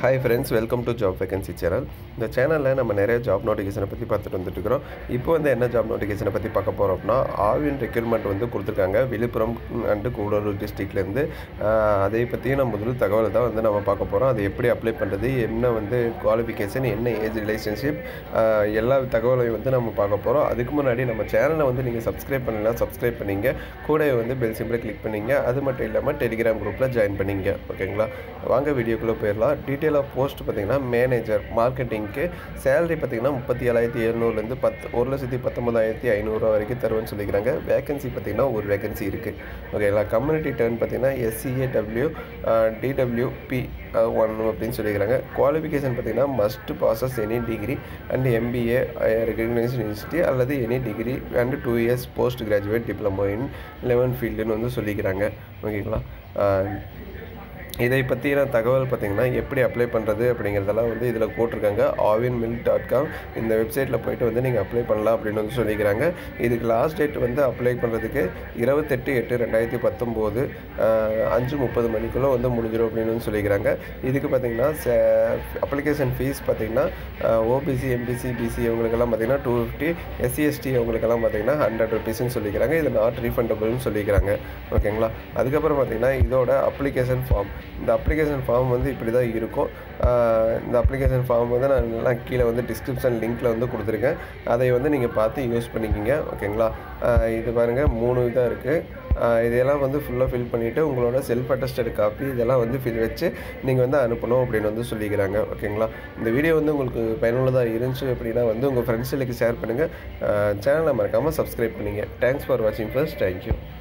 hi friends welcome to job vacancy channel இந்த சேனலில் நம்ம நிறைய ஜாப் நோட்டிஃபிகேஷனை பற்றி பார்த்துட்டு வந்துட்டு இருக்கிறோம் இப்போ வந்து என்ன ஜாப் நோட்டிஃபிகேஷனை பற்றி பார்க்க போகிறோம் அப்படின்னா ஆவின் ரெக்யூர்மெண்ட் வந்து கொடுத்துருக்காங்க விழுப்புரம் அண்டு கூடலூர் டிஸ்ட்ரிக்ட்லேருந்து அதை பற்றியும் நம்ம முதல் தகவலை தான் வந்து நம்ம பார்க்க போகிறோம் அதை எப்படி அப்ளை பண்ணுறது என்ன வந்து குவாலிஃபிகேஷன் என்ன ஏஜ் ரிலேஷன்ஷிப் எல்லா தகவலையும் வந்து நம்ம பார்க்க போகிறோம் அதுக்கு முன்னாடி நம்ம சேனலை வந்து நீங்கள் சப்ஸ்கிரைப் பண்ணலாம் சப்ஸ்கிரைப் பண்ணிங்க கூடவே வந்து பெல் சிம்பிளை கிளிக் பண்ணிங்க அது மட்டும் இல்லாமல் டெலிகிராம் குரூப்பில் ஜாயின் பண்ணிங்க ஓகேங்களா வாங்க வீடியோக்குள்ளே போயிடலாம் டீட்டெயிலாக போஸ்ட் பார்த்தீங்கன்னா மேனேஜர் மார்க்கெட்டிங்க்கு சேலரி பார்த்தீங்கன்னா முப்பத்தி ஏழாயிரத்தி எழுநூறுலேருந்து பத்து ஒரு லட்சத்தி பத்தொம்பதாயிரத்தி ஐநூறுரூவா வரைக்கும் தருவேன்னு சொல்லிக்கிறாங்க வேகன்சி பார்த்தீங்கன்னா ஒரு வேகன்சி இருக்குது ஓகேங்களா கம்யூனிட்டி டர்ன் பார்த்தீங்கன்னா எஸ்சிஏடபிள்யூ டிடபிள்யூபி ஒன் அப்படின்னு சொல்லிக்கிறாங்க குவாலிஃபிகேஷன் பார்த்தீங்கன்னா must passes any degree and MBA recognise university அல்லது any degree and two years post graduate diploma in relevant ஃபீல்டுன்னு வந்து சொல்லிக்கிறாங்க ஓகேங்களா இதை பற்றின தகவல் பார்த்திங்கன்னா எப்படி அப்ளை பண்ணுறது அப்படிங்கிறதெல்லாம் வந்து இதில் போட்டிருக்காங்க ஆவின் மில் டாட் காம் இந்த வெப்சைட்டில் போயிட்டு வந்து நீங்கள் அப்ளை பண்ணலாம் அப்படின்னு வந்து சொல்லிக்கிறாங்க இதுக்கு லாஸ்ட் டேட் வந்து அப்ளை பண்ணுறதுக்கு இருபத்தெட்டு எட்டு ரெண்டாயிரத்தி பத்தொம்போது அஞ்சு முப்பது மணிக்குள்ளே வந்து முடிஞ்சிடும் அப்படின்னு வந்து சொல்லிக்கிறாங்க இதுக்கு பார்த்திங்கன்னா அப்ளிகேஷன் ஃபீஸ் பார்த்திங்கன்னா ஓபிசி எம்பிசி பிசி அவங்களுக்கெல்லாம் பார்த்திங்கன்னா டூ ஃபிஃப்டி எஸ்சி எஸ்டி அவங்களுக்கெல்லாம் பார்த்திங்கன்னா ஹண்ட்ரட் ருபீஸ்னு சொல்லிக்கிறாங்க இது நாட் ரீஃபண்டபுள்னு சொல்லிக்கிறாங்க ஓகேங்களா அதுக்கப்புறம் பார்த்திங்கன்னா இதோட அப்ளிகேஷன் ஃபார்ம் இந்த அப்ளிகேஷன் ஃபார்ம் வந்து இப்படி தான் இருக்கும் இந்த அப்ளிகேஷன் ஃபார்ம் வந்து நான் எல்லாம் கீழே வந்து டிஸ்கிரிப்ஷன் லிங்க்கில் வந்து கொடுத்துருக்கேன் அதை வந்து நீங்கள் பார்த்து யூஸ் பண்ணிக்கிங்க ஓகேங்களா இது பாருங்கள் மூணு இதாக இருக்குது இதெல்லாம் வந்து ஃபுல்லாக ஃபில் பண்ணிவிட்டு உங்களோட செல்ஃப் அட்டஸ்டட் காப்பி இதெல்லாம் வந்து ஃபில் வச்சு நீங்கள் வந்து அனுப்பணும் அப்படின்னு வந்து சொல்லிக்கிறாங்க ஓகேங்களா இந்த வீடியோ வந்து உங்களுக்கு பயனுள்ளதாக இருந்துச்சு அப்படின்னா வந்து உங்கள் ஃப்ரெண்ட்ஸுகளுக்கு ஷேர் பண்ணுங்கள் சேனலை மறக்காமல் சப்ஸ்கிரைப் பண்ணிங்க தேங்க்ஸ் ஃபார் வாட்சிங் ஃபர்ஸ்ட் தேங்க்யூ